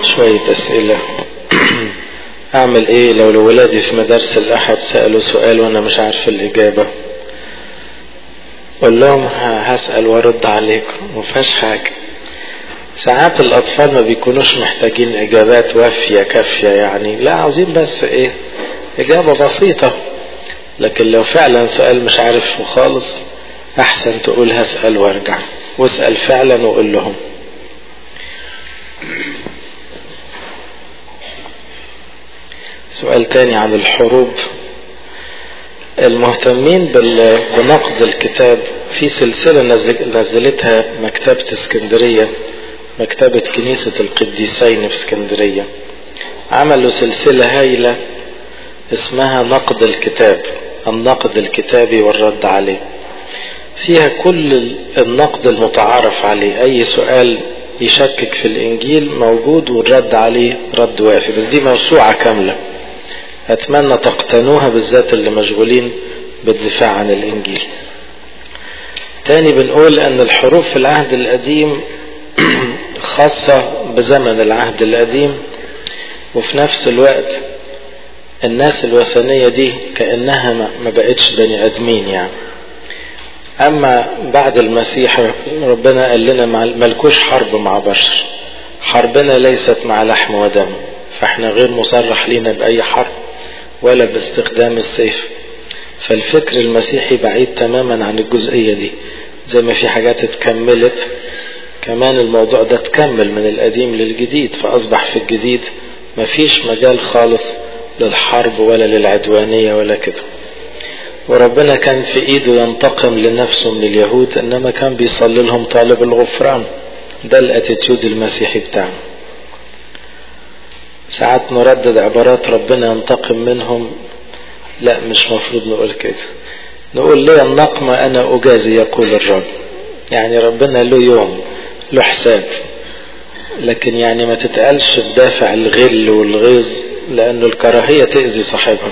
شوية أسئلة أعمل إيه لو ولادي في مدارس الأحد سألوا سؤال وأنا مش عارف الإجابة قول لهم هسأل وارد عليكم مفيهاش حاجة ساعات الأطفال ما بيكونوش محتاجين إجابات وافية كافية يعني لا عاوزين بس إيه إجابة بسيطة لكن لو فعلا سؤال مش عارفه خالص أحسن تقول هسأل وارجع واسأل فعلا وقول لهم سؤال تاني عن الحروب المهتمين بنقد الكتاب في سلسلة نزلتها مكتبة اسكندرية مكتبة كنيسة القديسين في اسكندرية عملوا سلسلة هايلة اسمها نقد الكتاب النقد الكتابي والرد عليه فيها كل النقد المتعارف عليه اي سؤال يشكك في الانجيل موجود والرد عليه رد وافي بس دي موسوعة كاملة اتمنى تقتنوها بالذات اللي مشغولين بالدفاع عن الانجيل تاني بنقول ان الحروف في العهد القديم خاصة بزمن العهد القديم وفي نفس الوقت الناس الوثنية دي كأنها ما بقتش بني ادمين يعني اما بعد المسيح ربنا قال لنا ملكوش حرب مع بشر حربنا ليست مع لحم ودم فاحنا غير مصرح لينا باي حرب ولا باستخدام السيف فالفكر المسيحي بعيد تماما عن الجزئية دي زي ما في حاجات اتكملت كمان الموضوع ده اتكمل من القديم للجديد فاصبح في الجديد مفيش مجال خالص للحرب ولا للعدوانية ولا كده وربنا كان في ايده ينتقم لنفسه من اليهود انما كان بيصلي لهم طالب الغفران ده الاتيتيود المسيحي بتاعنا ساعات نردد عبارات ربنا ينتقم منهم لا مش مفروض نقول كده نقول ليه النقمة انا اجازي يقول الرب يعني ربنا له يوم له حساب لكن يعني ما تتقالش بدافع الغل والغيظ لانه الكراهية تأذي صاحبها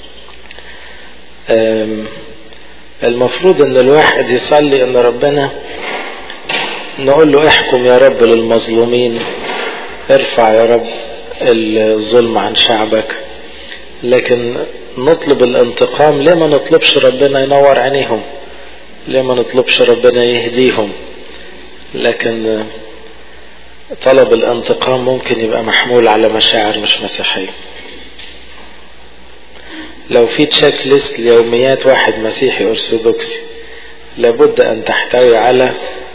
المفروض ان الواحد يصلي ان ربنا نقول له احكم يا رب للمظلومين ارفع يا رب الظلم عن شعبك لكن نطلب الانتقام ليه ما نطلبش ربنا ينور عينيهم ليه ما نطلبش ربنا يهديهم لكن طلب الانتقام ممكن يبقى محمول على مشاعر مش مسيحيه لو في تشيك ليست ليوميات واحد مسيحي ارثوذكسي لابد ان تحتوي على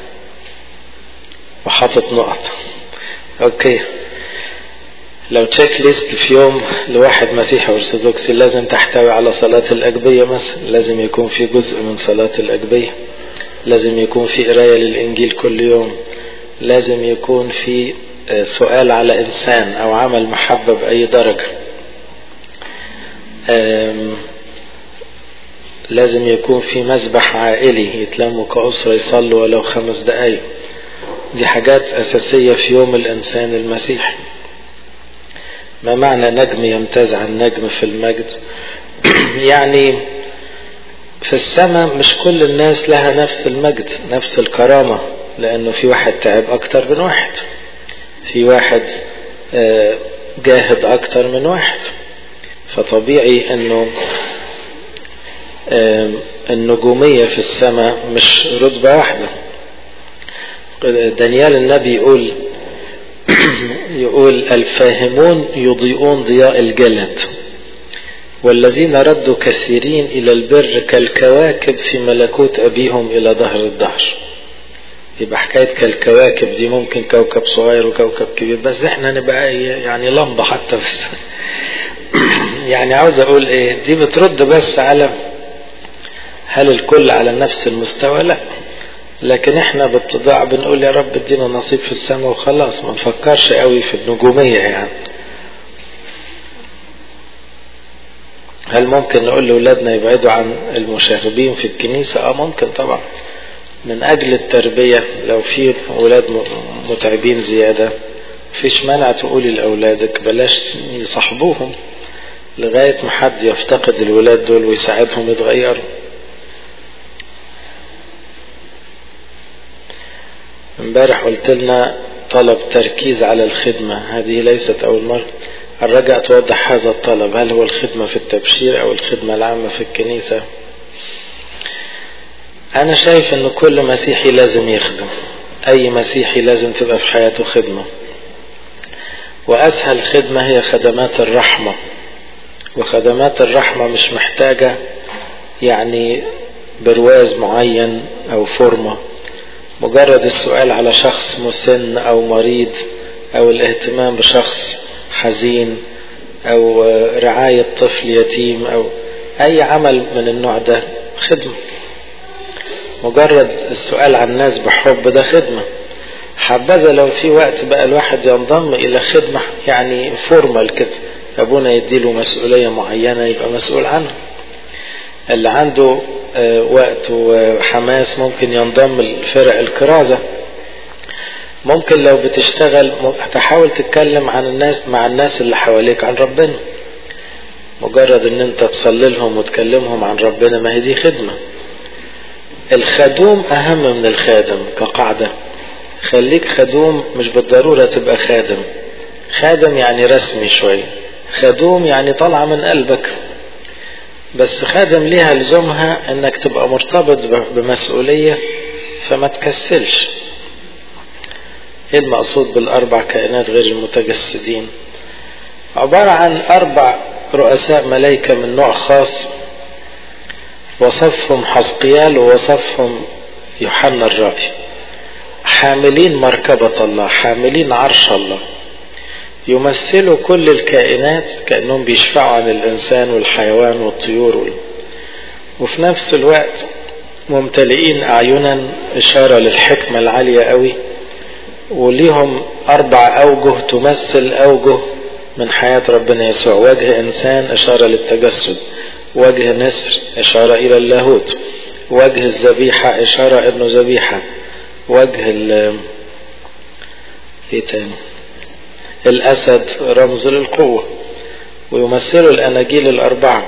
وحاطط نقط اوكي لو تشيك ليست في يوم لواحد مسيحي ارثوذكسي لازم تحتوي على صلاة الأجبية مثلا لازم يكون في جزء من صلاة الأجبية لازم يكون في قراية للإنجيل كل يوم لازم يكون في سؤال على إنسان أو عمل محبة بأي درجة لازم يكون في مسبح عائلي يتلموا كأسرة يصلوا ولو خمس دقايق دي حاجات أساسية في يوم الإنسان المسيحي ما معنى نجم يمتاز عن نجم في المجد يعني في السماء مش كل الناس لها نفس المجد نفس الكرامة لأنه في واحد تعب أكتر من واحد في واحد جاهد أكتر من واحد فطبيعي انه النجومية في السماء مش رتبة واحدة دانيال النبي يقول يقول الفاهمون يضيئون ضياء الجلد والذين ردوا كثيرين إلى البر كالكواكب في ملكوت أبيهم إلى ظهر الدهر يبقى حكاية كالكواكب دي ممكن كوكب صغير وكوكب كبير بس احنا نبقى يعني لمبة حتى بس يعني عاوز اقول ايه دي بترد بس على هل الكل على نفس المستوى لا لكن احنا باتضاع بنقول يا رب ادينا نصيب في السماء وخلاص ما نفكرش قوي في النجومية يعني هل ممكن نقول لأولادنا يبعدوا عن المشاغبين في الكنيسة اه ممكن طبعا من اجل التربية لو في اولاد متعبين زيادة مفيش مانع تقولي لاولادك بلاش يصاحبوهم لغاية ما حد يفتقد الولاد دول ويساعدهم يتغيروا امبارح قلت لنا طلب تركيز على الخدمة هذه ليست أول مرة الرجاء توضح هذا الطلب هل هو الخدمة في التبشير أو الخدمة العامة في الكنيسة أنا شايف أن كل مسيحي لازم يخدم أي مسيحي لازم تبقى في حياته خدمة وأسهل خدمة هي خدمات الرحمة وخدمات الرحمة مش محتاجة يعني برواز معين أو فورمة مجرد السؤال على شخص مسن أو مريض أو الاهتمام بشخص حزين أو رعاية طفل يتيم أو أي عمل من النوع ده خدمة مجرد السؤال عن الناس بحب ده خدمة حبذا لو في وقت بقى الواحد ينضم إلى خدمة يعني فورمال كده أبونا يديله مسؤولية معينة يبقى مسؤول عنها اللي عنده وقت وحماس ممكن ينضم لفرق الكرازة ممكن لو بتشتغل تحاول تتكلم عن الناس مع الناس اللي حواليك عن ربنا مجرد ان انت تصلي لهم وتكلمهم عن ربنا ما هي دي خدمة الخدوم اهم من الخادم كقاعدة خليك خدوم مش بالضرورة تبقى خادم خادم يعني رسمي شوية خدوم يعني طالعة من قلبك بس خادم ليها لزومها انك تبقى مرتبط بمسؤولية فما تكسلش ايه المقصود بالاربع كائنات غير المتجسدين عبارة عن اربع رؤساء ملائكة من نوع خاص وصفهم حسقيال ووصفهم يوحنا الرائي حاملين مركبة الله حاملين عرش الله يمثلوا كل الكائنات كأنهم بيشفعوا عن الإنسان والحيوان والطيور وال... وفي نفس الوقت ممتلئين أعينا إشارة للحكمة العالية قوي وليهم أربع أوجه تمثل أوجه من حياة ربنا يسوع وجه إنسان إشارة للتجسد وجه نسر إشارة إلى اللاهوت وجه الذبيحة إشارة إنه ذبيحة وجه ال إيه تاني الأسد رمز للقوة ويمثل الأناجيل الأربعة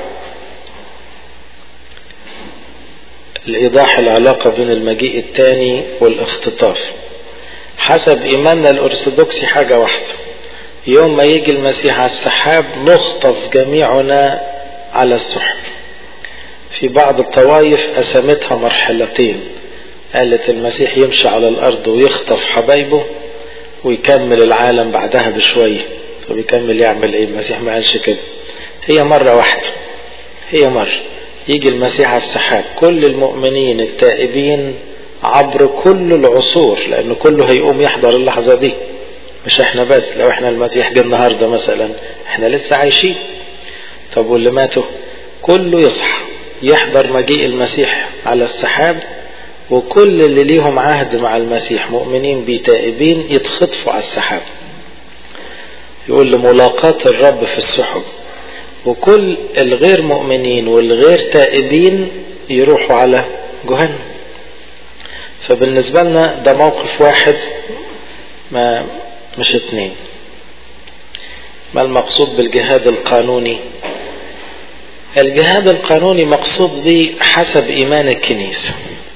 لإيضاح العلاقة بين المجيء الثاني والاختطاف حسب إيماننا الأرثوذكسي حاجة واحدة يوم ما يجي المسيح على السحاب نخطف جميعنا على السحب في بعض الطوائف قسمتها مرحلتين قالت المسيح يمشي على الأرض ويخطف حبايبه ويكمل العالم بعدها بشوية فبيكمل يعمل ايه المسيح ما قالش كده هي مرة واحدة هي مرة يجي المسيح على السحاب كل المؤمنين التائبين عبر كل العصور لأن كله هيقوم يحضر اللحظة دي مش احنا بس لو احنا المسيح جه النهاردة مثلا احنا لسه عايشين طب واللي ماتوا كله يصحى يحضر مجيء المسيح على السحاب وكل اللي ليهم عهد مع المسيح مؤمنين بيه تائبين يتخطفوا على السحاب يقول لملاقاة الرب في السحب وكل الغير مؤمنين والغير تائبين يروحوا على جهنم فبالنسبة لنا ده موقف واحد ما مش اتنين ما المقصود بالجهاد القانوني الجهاد القانوني مقصود به حسب ايمان الكنيسه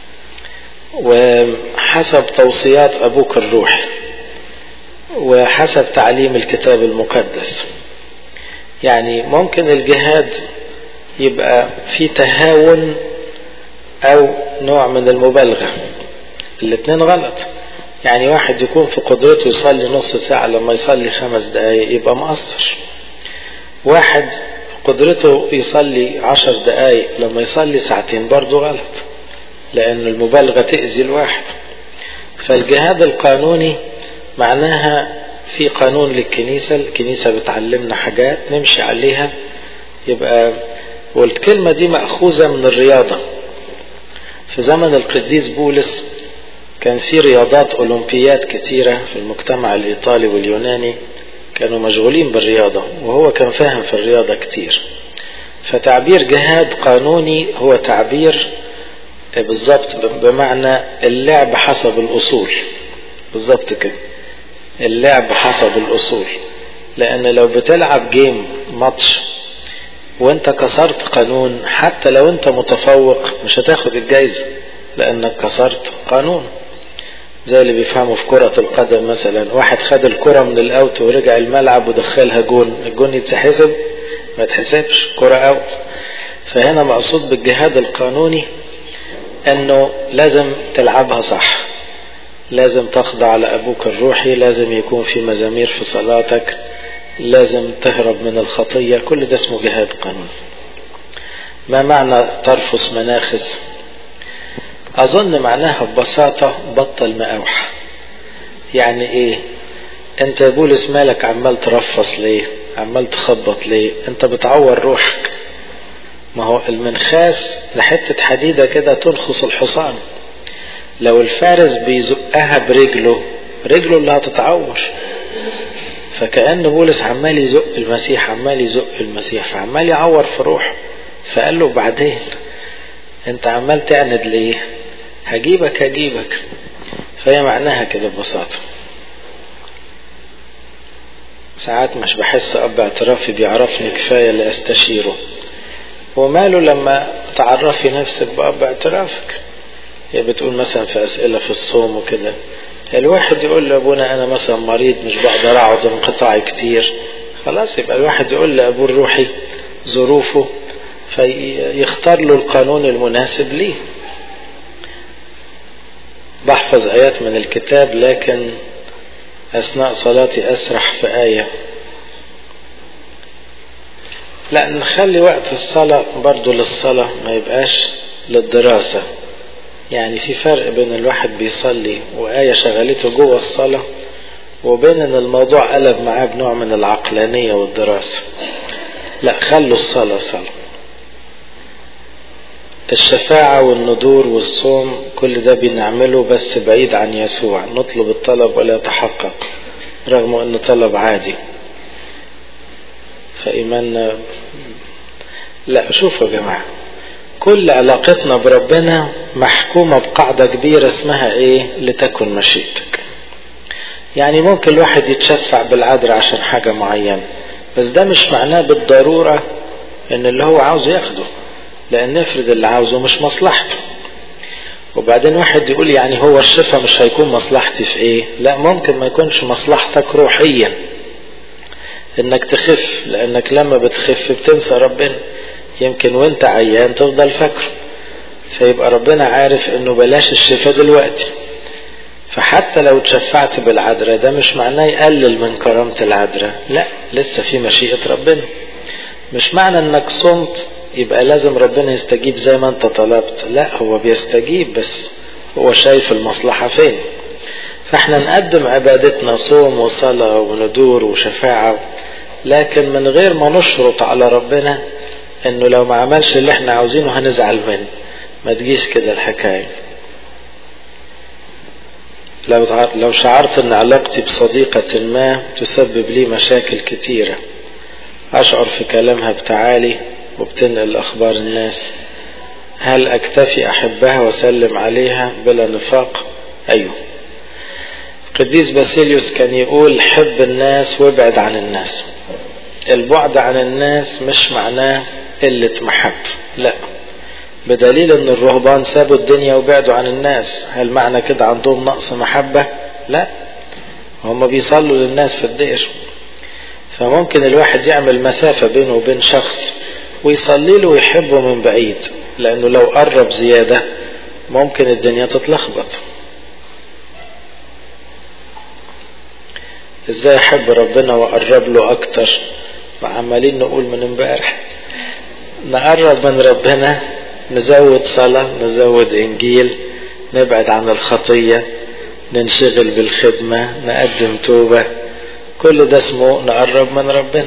وحسب توصيات أبوك الروح وحسب تعليم الكتاب المقدس يعني ممكن الجهاد يبقى في تهاون أو نوع من المبالغة الاثنين غلط يعني واحد يكون في قدرته يصلي نص ساعة لما يصلي خمس دقايق يبقى مقصر واحد قدرته يصلي عشر دقايق لما يصلي ساعتين برضه غلط لأن المبالغة تأذي الواحد فالجهاد القانوني معناها في قانون للكنيسة الكنيسة بتعلمنا حاجات نمشي عليها يبقى والكلمة دي مأخوذة من الرياضة في زمن القديس بولس كان في رياضات أولمبيات كتيرة في المجتمع الإيطالي واليوناني كانوا مشغولين بالرياضة وهو كان فاهم في الرياضة كتير فتعبير جهاد قانوني هو تعبير بالظبط بمعنى اللعب حسب الأصول بالظبط كده اللعب حسب الأصول لأن لو بتلعب جيم ماتش وانت كسرت قانون حتى لو انت متفوق مش هتاخد الجايزة لأنك كسرت قانون زي اللي بيفهموا في كرة القدم مثلا واحد خد الكرة من الاوت ورجع الملعب ودخلها جون الجون يتحسب ما يتحسبش كرة اوت فهنا مقصود بالجهاد القانوني انه لازم تلعبها صح لازم تخضع لابوك الروحي لازم يكون في مزامير في صلاتك لازم تهرب من الخطية كل ده اسمه جهاد قانوني ما معنى ترفس مناخس اظن معناها ببساطة بطل مقاوح يعني ايه انت يا بولس مالك عمال ترفص ليه عمال تخبط ليه انت بتعور روحك ما هو المنخاس لحتة حديدة كده تنخص الحصان لو الفارس بيزقها برجله رجله اللي هتتعور فكأن بولس عمال يزق المسيح عمال يزق المسيح فعمال يعور في روحه فقال له بعدين انت عمال تعند ليه هجيبك هجيبك فهي معناها كده ببساطة ساعات مش بحس اب اعترافي بيعرفني كفاية اللي استشيره وماله لما تعرفي نفسك باب اعترافك هي بتقول مثلا في اسئلة في الصوم وكده الواحد يقول لابونا انا مثلا مريض مش بقدر اقعد انقطاعي كتير خلاص يبقى الواحد يقول لابوه الروحي ظروفه فيختار له القانون المناسب ليه بحفظ آيات من الكتاب لكن أثناء صلاتي أسرح في آية لا نخلي وقت الصلاة برضو للصلاة ما يبقاش للدراسة يعني في فرق بين الواحد بيصلي وآية شغلته جوه الصلاة وبين ان الموضوع قلب معاه بنوع من العقلانية والدراسة لا خلوا الصلاة صلاة الشفاعة والندور والصوم كل ده بنعمله بس بعيد عن يسوع نطلب الطلب ولا يتحقق رغم انه طلب عادي فإيماننا لا شوفوا يا جماعة كل علاقتنا بربنا محكومة بقاعدة كبيرة اسمها ايه لتكن مشيئتك يعني ممكن الواحد يتشفع بالعذر عشان حاجة معينة بس ده مش معناه بالضرورة ان اللي هو عاوز ياخده لان نفرض اللي عاوزه مش مصلحته وبعدين واحد يقول يعني هو الشفاء مش هيكون مصلحتي في ايه لا ممكن ما يكونش مصلحتك روحيا انك تخف لانك لما بتخف بتنسى ربنا يمكن وانت عيان تفضل فاكره فيبقى ربنا عارف انه بلاش الشفاء دلوقتي فحتى لو تشفعت بالعذراء ده مش معناه يقلل من كرامة العذراء لا لسه في مشيئة ربنا مش معنى انك صمت يبقى لازم ربنا يستجيب زي ما انت طلبت لا هو بيستجيب بس هو شايف المصلحة فين فاحنا نقدم عبادتنا صوم وصلاة وندور وشفاعة لكن من غير ما نشرط على ربنا انه لو ما عملش اللي احنا عاوزينه هنزعل منه ما تجيش كده الحكاية لو لو شعرت ان علاقتي بصديقة ما تسبب لي مشاكل كتيرة اشعر في كلامها بتعالي وبتنقل اخبار الناس هل اكتفي احبها واسلم عليها بلا نفاق ايوه قديس باسيليوس كان يقول حب الناس وابعد عن الناس البعد عن الناس مش معناه قلة محب لا بدليل ان الرهبان سابوا الدنيا وبعدوا عن الناس هل معنى كده عندهم نقص محبة لا هم بيصلوا للناس في الدير فممكن الواحد يعمل مسافة بينه وبين شخص ويصلي له ويحبه من بعيد لانه لو قرب زيادة ممكن الدنيا تتلخبط ازاي احب ربنا واقرب له اكتر وعمالين نقول من امبارح نقرب من ربنا نزود صلاة نزود انجيل نبعد عن الخطية ننشغل بالخدمة نقدم توبة كل ده اسمه نقرب من ربنا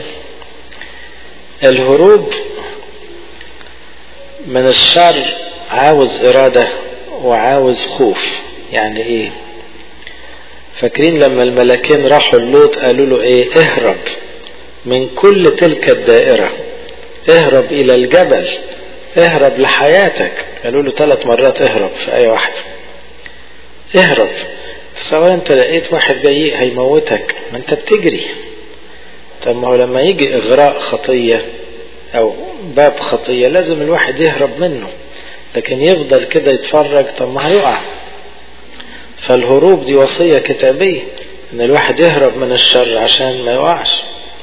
الهروب من الشر عاوز إرادة وعاوز خوف يعني ايه فاكرين لما الملكين راحوا اللوط قالوا له ايه اهرب من كل تلك الدائرة اهرب الى الجبل اهرب لحياتك قالوا له ثلاث مرات اهرب في اي واحدة اهرب سواء انت لقيت واحد جاي هيموتك ما انت بتجري طب ما هو لما يجي اغراء خطية او باب خطية لازم الواحد يهرب منه لكن يفضل كده يتفرج طب ما هيقع فالهروب دي وصية كتابية ان الواحد يهرب من الشر عشان ما يقعش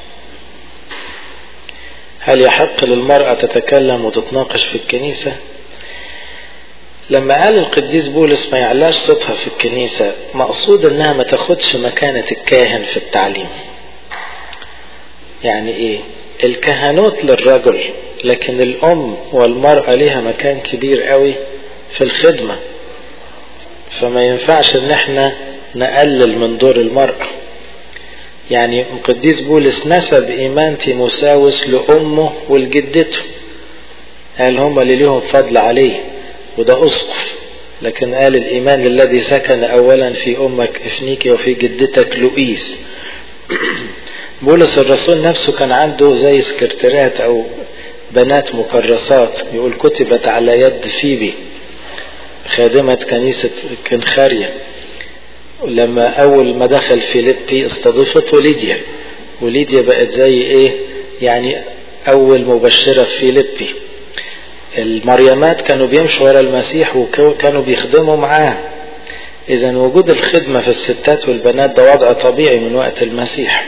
هل يحق للمرأة تتكلم وتتناقش في الكنيسة لما قال القديس بولس ما يعلاش صوتها في الكنيسة مقصود انها ما تاخدش مكانة الكاهن في التعليم يعني ايه الكهنوت للرجل لكن الام والمرأة ليها مكان كبير قوي في الخدمة فما ينفعش ان احنا نقلل من دور المرأة يعني القديس بولس نسب ايمان تيموساوس لامه ولجدته قال هم اللي ليهم فضل عليه وده اسقف لكن قال الايمان الذي سكن اولا في امك افنيكي وفي جدتك لؤيس بولس الرسول نفسه كان عنده زي سكرتيرات او بنات مكرسات يقول كتبت على يد فيبي خادمة كنيسة كنخاريا لما أول ما دخل فيليبي استضيفته ليديا وليديا بقت زي إيه يعني أول مبشرة في فيليبي المريمات كانوا بيمشوا ورا المسيح وكانوا بيخدموا معاه إذا وجود الخدمة في الستات والبنات ده وضع طبيعي من وقت المسيح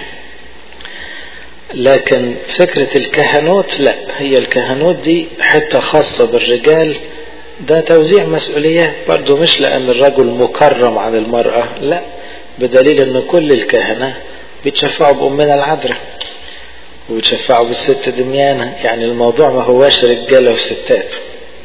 لكن فكرة الكهنوت لا هي الكهنوت دي حتة خاصة بالرجال ده توزيع مسؤوليات برضه مش لأن الرجل مكرم عن المرأة لا بدليل أن كل الكهنة بيتشفعوا بأمنا العذراء وبيتشفعوا بالست دميانة يعني الموضوع ما هواش رجالة وستات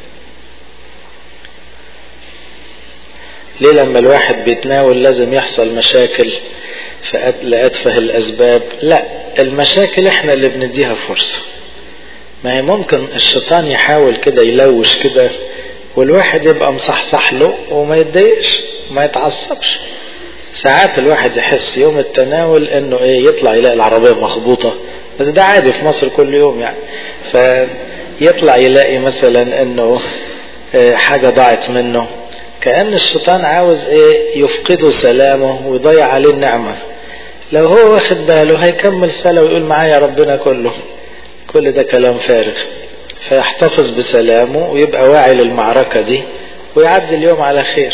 ليه لما الواحد بيتناول لازم يحصل مشاكل لأتفه الأسباب لا المشاكل احنا اللي بنديها فرصة ما هي ممكن الشيطان يحاول كده يلوش كده والواحد يبقى مصحصح له وما يتضايقش ما يتعصبش ساعات الواحد يحس يوم التناول انه ايه يطلع يلاقي العربية مخبوطة بس ده عادي في مصر كل يوم يعني فيطلع يلاقي مثلا انه حاجة ضاعت منه كأن الشيطان عاوز ايه يفقده سلامه ويضيع عليه النعمة لو هو واخد باله هيكمل صلاة ويقول معايا ربنا كله كل ده كلام فارغ فيحتفظ بسلامه ويبقى واعي للمعركة دي ويعدي اليوم على خير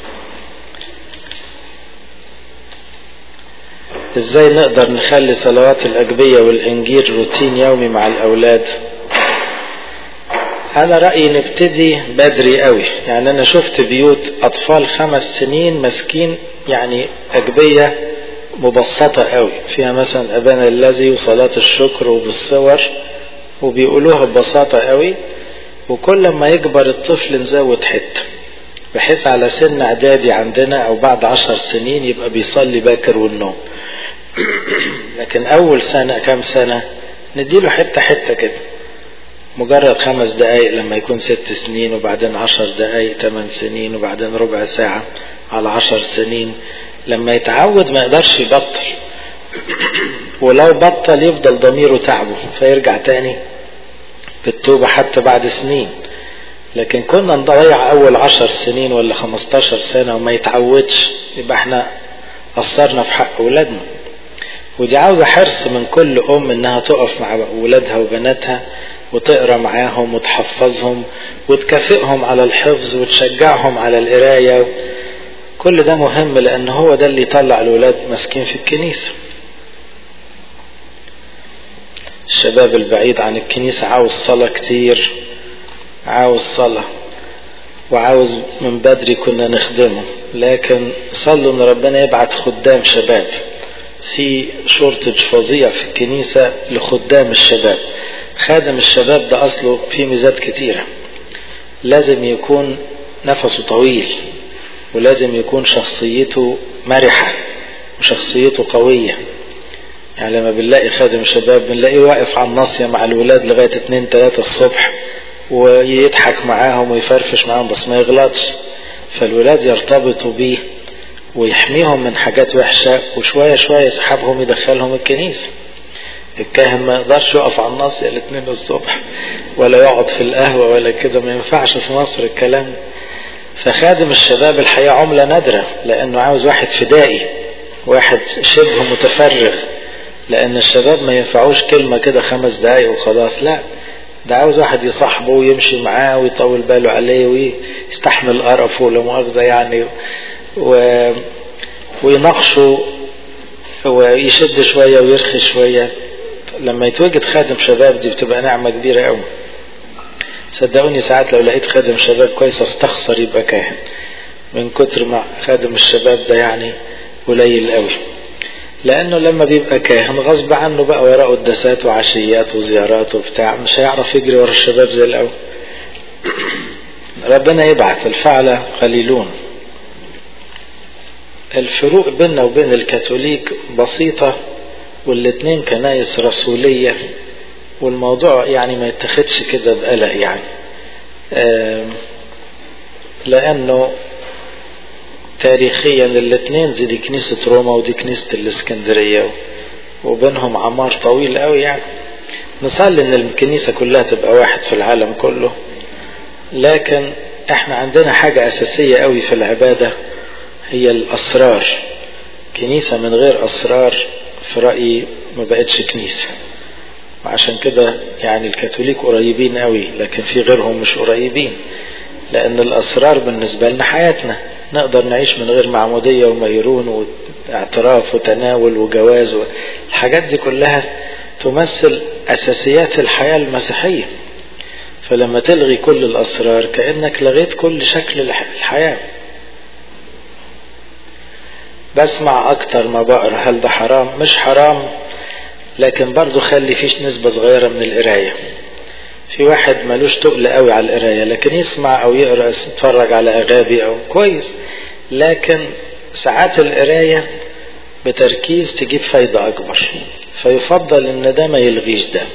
ازاي نقدر نخلي صلوات الأجبية والإنجيل روتين يومي مع الأولاد أنا رأيي نبتدي بدري قوي يعني أنا شفت بيوت أطفال خمس سنين مسكين يعني أجبية مبسطة قوي فيها مثلا أبانا الذي وصلاة الشكر وبالصور وبيقولوها ببساطة قوي وكل ما يكبر الطفل نزود حتة بحيث على سن اعدادي عندنا او بعد عشر سنين يبقى بيصلي باكر والنوم لكن اول سنة كام سنة نديله حتة حتة كده مجرد خمس دقايق لما يكون ست سنين وبعدين عشر دقايق ثمان سنين وبعدين ربع ساعة على عشر سنين لما يتعود ما يقدرش يبطل ولو بطل يفضل ضميره تعبه فيرجع تاني بالتوبة حتى بعد سنين لكن كنا نضيع أول عشر سنين ولا خمستاشر سنة وما يتعودش يبقى احنا قصرنا في حق أولادنا ودي عاوزة حرص من كل أم إنها تقف مع أولادها وبناتها وتقرا معاهم وتحفظهم وتكافئهم على الحفظ وتشجعهم على القراية كل ده مهم لأن هو ده اللي يطلع الولاد ماسكين في الكنيسة الشباب البعيد عن الكنيسة عاوز صلاة كتير عاوز صلاة وعاوز من بدري كنا نخدمه لكن صلوا ان ربنا يبعت خدام شباب في شورتج فظيع في الكنيسة لخدام الشباب خادم الشباب ده اصله فيه ميزات كتيرة لازم يكون نفسه طويل ولازم يكون شخصيته مرحة وشخصيته قوية يعني لما بنلاقي خادم شباب بنلاقيه واقف على الناصية مع الولاد لغاية اتنين تلاتة الصبح ويضحك معاهم ويفرفش معاهم بس ما يغلطش فالولاد يرتبطوا بيه ويحميهم من حاجات وحشة وشوية شوية يسحبهم يدخلهم الكنيسة الكاهن ما يقدرش يقف على الناصية الاثنين الصبح ولا يقعد في القهوة ولا كده ما ينفعش في مصر الكلام فخادم الشباب الحقيقة عملة نادرة لأنه عاوز واحد فدائي واحد شبه متفرغ لأن الشباب ما ينفعوش كلمة كده خمس دقايق وخلاص لا ده عاوز واحد يصاحبه ويمشي معاه ويطول باله عليه ويستحمل قرفه ولا مؤاخذة يعني و... ويناقشوا ويشد شوية ويرخي شوية لما يتوجد خادم شباب دي بتبقى نعمة كبيرة قوي صدقوني ساعات لو لقيت خادم شباب كويس استخسر يبقى كاهن من كتر ما خادم الشباب ده يعني قليل قوي لانه لما بيبقى كاهن غصب عنه بقى وراء قداسات وعشيات وزيارات وبتاع مش هيعرف يجري ورا الشباب زي الاول ربنا يبعت الفعل قليلون الفروق بيننا وبين الكاثوليك بسيطة والاتنين كنايس رسولية والموضوع يعني ما يتخدش كده بقلق يعني لأنه تاريخيا الاتنين زي دي كنيسة روما ودي كنيسة الاسكندرية وبينهم عمار طويل قوي يعني نصلي ان الكنيسة كلها تبقى واحد في العالم كله لكن احنا عندنا حاجة اساسية قوي في العبادة هي الاسرار كنيسة من غير اسرار في رأيي ما بقتش كنيسة وعشان كده يعني الكاثوليك قريبين قوي لكن في غيرهم مش قريبين لان الاسرار بالنسبة لنا حياتنا نقدر نعيش من غير معمودية وميرون واعتراف وتناول وجواز الحاجات دي كلها تمثل اساسيات الحياة المسيحية فلما تلغي كل الاسرار كأنك لغيت كل شكل الحياة بسمع اكتر ما بقرا هل ده حرام مش حرام لكن برضو خلي فيش نسبة صغيرة من القراية في واحد ملوش تقل قوي على القراية لكن يسمع او يقرا يتفرج على اغابي او كويس لكن ساعات القراية بتركيز تجيب فايدة اكبر فيفضل ان ده ما يلغيش ده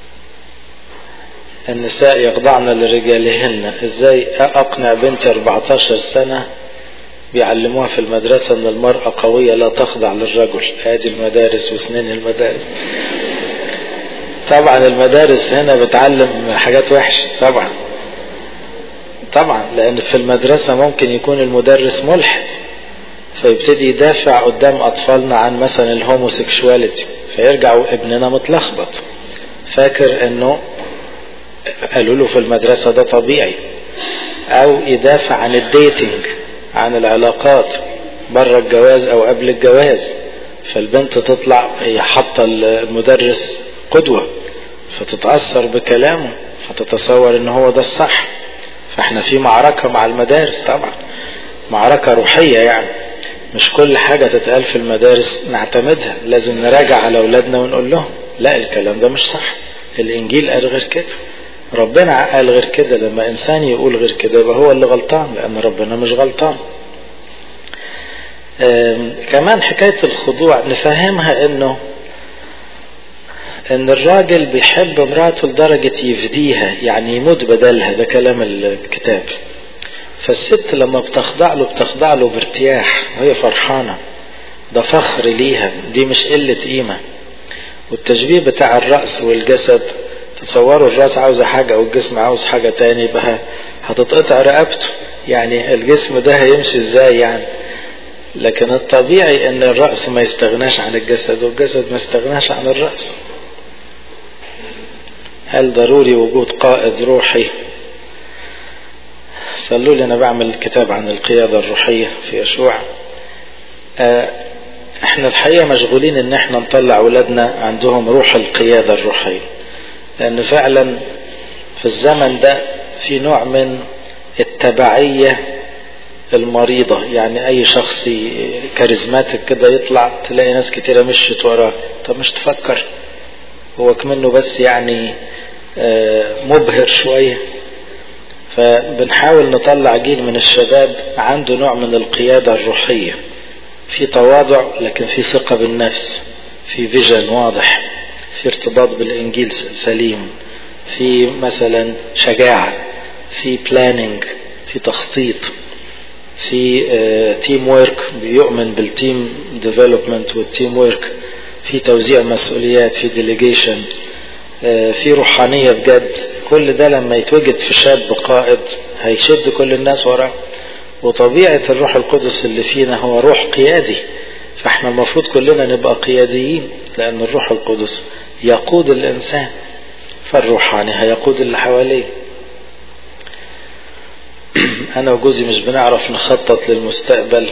النساء يخضعن لرجالهن ازاي اقنع بنتي 14 سنة بيعلموها في المدرسة ان المرأة قوية لا تخضع للرجل ادي المدارس وسنين المدارس طبعا المدارس هنا بتعلم حاجات وحشة طبعا طبعا لان في المدرسة ممكن يكون المدرس ملحد فيبتدي يدافع قدام اطفالنا عن مثلا الهوموسيكشواليتي فيرجع ابننا متلخبط فاكر انه قالوا له في المدرسة ده طبيعي او يدافع عن الديتنج عن العلاقات بره الجواز او قبل الجواز فالبنت تطلع هي حاطة المدرس قدوة فتتأثر بكلامه فتتصور ان هو ده الصح فاحنا في معركة مع المدارس طبعا معركة روحية يعني مش كل حاجة تتقال في المدارس نعتمدها لازم نراجع على اولادنا ونقول لهم لا الكلام ده مش صح الانجيل قال غير كده ربنا قال غير كده لما انسان يقول غير كده يبقى هو اللي غلطان لان ربنا مش غلطان كمان حكاية الخضوع نفهمها انه ان الراجل بيحب مراته لدرجة يفديها يعني يموت بدلها ده كلام الكتاب فالست لما بتخضع له بتخضع له بارتياح وهي فرحانة ده فخر ليها دي مش قلة قيمة والتشبيه بتاع الرأس والجسد تصوروا الراس عاوزة حاجة او الجسم عاوز حاجة تاني يبقى هتتقطع رقبته يعني الجسم ده هيمشي ازاي يعني لكن الطبيعي ان الرأس ما يستغناش عن الجسد والجسد ما يستغناش عن الرأس هل ضروري وجود قائد روحي صلوا لي انا بعمل كتاب عن القيادة الروحية في يشوع آه احنا الحقيقة مشغولين ان احنا نطلع اولادنا عندهم روح القيادة الروحية لان فعلا في الزمن ده في نوع من التبعية المريضة يعني اي شخص كاريزماتيك كده يطلع تلاقي ناس كتيرة مشت وراه طب مش تفكر هو كمنه بس يعني مبهر شوية فبنحاول نطلع جيل من الشباب عنده نوع من القيادة الروحية في تواضع لكن في ثقة بالنفس في فيجن واضح في ارتباط بالانجيل سليم في مثلا شجاعة في بلاننج في تخطيط في تيم وورك بيؤمن بالتيم ديفلوبمنت والتيم وورك في توزيع مسؤوليات في ديليجيشن في روحانية بجد كل ده لما يتوجد في شاب قائد هيشد كل الناس وراه وطبيعة الروح القدس اللي فينا هو روح قيادي فاحنا المفروض كلنا نبقى قياديين لأن الروح القدس يقود الإنسان فالروحاني هيقود اللي حواليه انا وجوزي مش بنعرف نخطط للمستقبل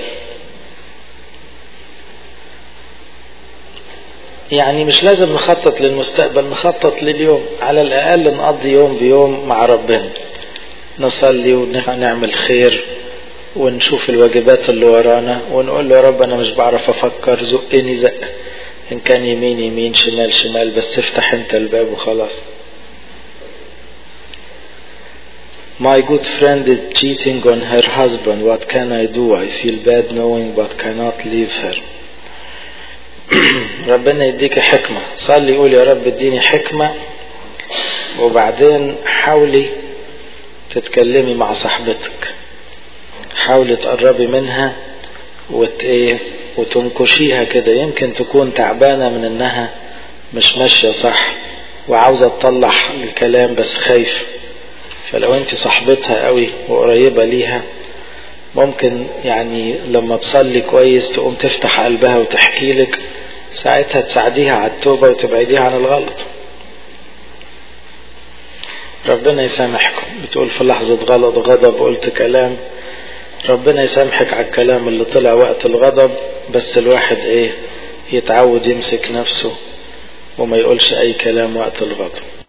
يعني مش لازم نخطط للمستقبل نخطط لليوم على الاقل نقضي يوم بيوم مع ربنا نصلي ونعمل خير ونشوف الواجبات اللي ورانا ونقول له يا رب انا مش بعرف افكر زقني زق ان كان يمين يمين شمال شمال بس افتح انت الباب وخلاص My good friend is cheating on her husband. What can I do? I feel bad knowing but cannot leave her. ربنا يديك حكمة صلي يقول يا رب اديني حكمة وبعدين حاولي تتكلمي مع صاحبتك حاولي تقربي منها وت ايه وتنكشيها كده يمكن تكون تعبانة من انها مش ماشية صح وعاوزة تطلع الكلام بس خايفة فلو انت صاحبتها قوي وقريبة ليها ممكن يعني لما تصلي كويس تقوم تفتح قلبها وتحكي لك ساعتها تساعديها على التوبة وتبعديها عن الغلط ربنا يسامحكم بتقول في لحظة غلط غضب قلت كلام ربنا يسامحك على الكلام اللي طلع وقت الغضب بس الواحد ايه يتعود يمسك نفسه وما يقولش اي كلام وقت الغضب